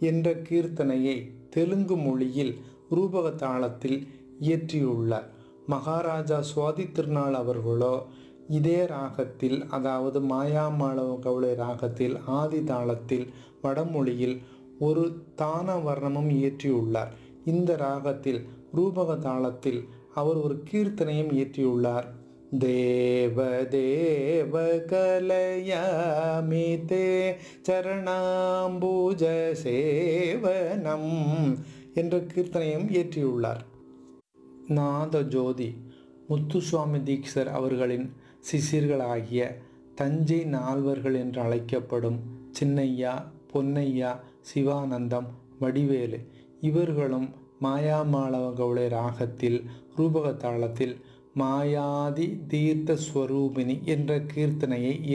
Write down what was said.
என்ற கீர்த்தனையை தெலுங்கு மொழியில் ரூபக தாளத்தில் இயற்றியுள்ளார் மகாராஜா சுவாதி திருநாள் அவர்களோ இதே ராகத்தில் அதாவது மாயாமாளவ கவுளை ராகத்தில் ஆதி தாளத்தில் வடமொழியில் ஒரு தான வர்ணமும் இயற்றியுள்ளார் இந்த ராகத்தில் ரூபக தாளத்தில் அவர் ஒரு கீர்த்தனையும் இயற்றியுள்ளார் தேவ தேவ கலயாமிதே சரணாம்பூஜ சேவனம் என்ற கீர்த்தனையும் இயற்றியுள்ளார் நாத ஜோதி முத்துசுவாமி தீக்ஷர் அவர்களின் சிசிர்களாகிய தஞ்சை நால்வர்கள் என்று அழைக்கப்படும் சின்னையா பொன்னையா சிவானந்தம் வடிவேலு இவர்களும் மாயாமாளவ கவுளை ராகத்தில் ரூபக தாளத்தில் மாயாதி தீர்த்த ஸ்வரூபிணி என்ற கீர்த்தனையை